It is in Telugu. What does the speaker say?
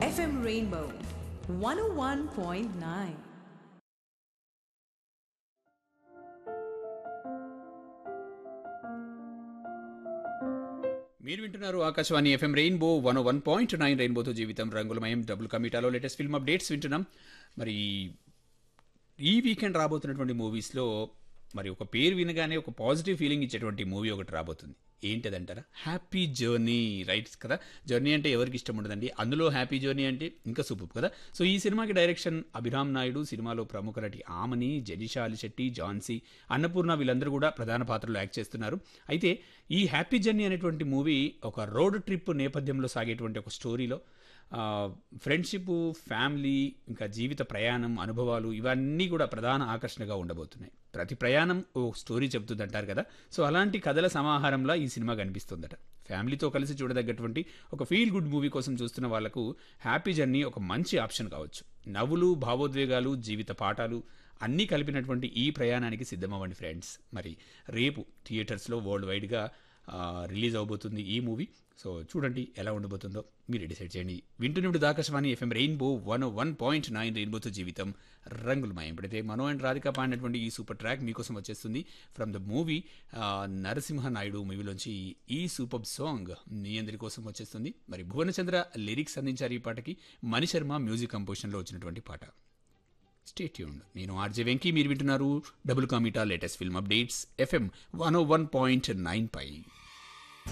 FM Rainbow 101.9. మీరు వింటున్నారు Akashvani FM rainbow one one point nine రెయిన్బోతో జీవితం రంగులమయం డబుల్ కమిటాలో లేటెస్ట్ ఫిల్మ్ అప్డేట్స్ వింటున్నాం మరి ఈ వీకెండ్ రాబోతున్నటువంటి మూవీస్లో మరి ఒక పేరు వినగానే ఒక పాజిటివ్ ఫీలింగ్ ఇచ్చేటువంటి మూవీ ఒకటి రాబోతుంది ఏంటిదంటారా హ్యాపీ జర్నీ రైట్ కదా జర్నీ అంటే ఎవరికి ఇష్టం ఉండదండి అందులో హ్యాపీ జర్నీ అంటే ఇంకా సూపర్ కదా సో ఈ సినిమాకి డైరెక్షన్ అభిరామ్ నాయుడు సినిమాలో ప్రముఖ నటి ఆమని జనిషా అలిశెట్టి జాన్సీ అన్నపూర్ణ వీళ్ళందరూ కూడా ప్రధాన పాత్రలో యాక్ట్ చేస్తున్నారు అయితే ఈ హ్యాపీ జర్నీ అనేటువంటి మూవీ ఒక రోడ్ ట్రిప్ నేపథ్యంలో సాగేటువంటి ఒక స్టోరీలో ఫ్రెండ్షిప్ ఫ్యామిలీ ఇంకా జీవిత ప్రయాణం అనుభవాలు ఇవన్నీ కూడా ప్రధాన ఆకర్షణగా ఉండబోతున్నాయి ప్రతి ప్రయాణం ఓ స్టోరీ చెబుతుందంటారు కదా సో అలాంటి కథల సమాహారంలో ఈ సినిమా కనిపిస్తుందట ఫ్యామిలీతో కలిసి చూడదగ్గటువంటి ఒక ఫీల్ గుడ్ మూవీ కోసం చూస్తున్న వాళ్లకు హ్యాపీ జర్నీ ఒక మంచి ఆప్షన్ కావచ్చు నవ్వులు భావోద్వేగాలు జీవిత పాఠాలు అన్నీ కలిపినటువంటి ఈ ప్రయాణానికి సిద్ధమవ్వండి ఫ్రెండ్స్ మరి రేపు థియేటర్స్లో వరల్డ్ వైడ్గా రిలీజ్ అవబోతుంది ఈ మూవీ సో చూడండి ఎలా ఉండబోతుందో మీరు డిసైడ్ చేయండి వింటున్నప్పుడు దాకాశవాణి FM rainbow one one point nine రెయిన్బోతో జీవితం రంగులమయం ఇప్పుడైతే మనో అండ్ రాధిక పాడినటువంటి ఈ సూపర్ ట్రాక్ మీకోసం వచ్చేస్తుంది from the movie Narasimha Naidu మూవీలోంచి ఈ సూపర్ సాంగ్ మీ అందరి కోసం వచ్చేస్తుంది మరి భువనచంద్ర లిరిక్స్ అందించారు ఈ పాటకి మణిశర్మ మ్యూజిక్ కంపోజిషన్లో వచ్చినటువంటి పాట స్టేట్యూన్ నేను ఆర్జే వెంకీ మీరు వింటున్నారు డబుల్ కామిటా latest film updates FM one O one point nine పై